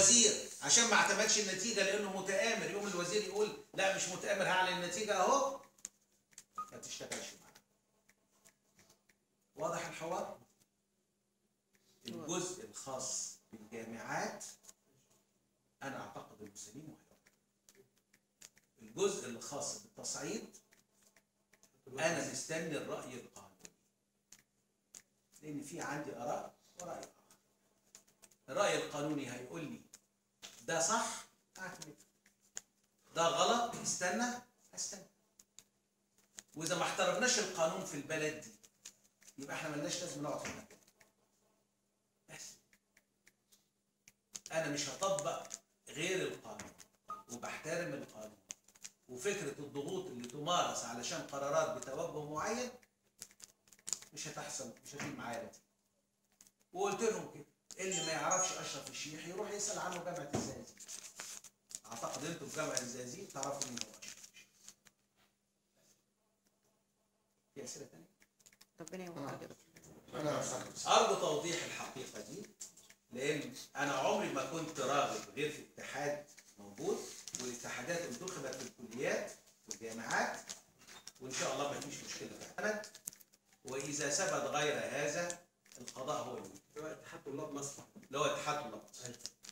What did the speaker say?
الوزير عشان ما اعتمدش النتيجه لانه متآمر يقوم الوزير يقول لا مش متآمر هعلن النتيجه اهو ما تشتغلش معاه واضح الحوار الجزء الخاص بالجامعات انا اعتقد انه سليم وهيبقى الجزء الخاص بالتصعيد انا مستني الراي القانوني لان في عندي اراء وراي اخر الراي القانوني هيقول لي ده صح اعتمد ده غلط استنى استنى واذا ما احترمناش القانون في البلد دي يبقى احنا ملناش لازم نقعد في المكان بس انا مش هطبق غير القانون وبحترم القانون وفكره الضغوط اللي تمارس علشان قرارات بتوجه معين مش هتحصل مش هتيجي معايا نتيجه وقلت لهم كده اللي ما يعرفش اشرف الشيخ يروح يسال عنه جامعه الزقازيق اعتقد انتوا في جامعه الزقازيق تعرفوا مين هو اشرف الشيخ في اسئله ثانيه ربنا يوفقك يا دكتور انا أعتقد. أرجو توضيح الحقيقة دي لأن أنا عمري ما كنت راغب غير في اتحاد موجود والاتحادات انتخبت في الكليات والجامعات وإن شاء الله ما فيش مشكلة في السند وإذا ثبت غير هذا القضاء هو اللي هو اتحاد طلاب مصر اللي هو اتحاد طلاب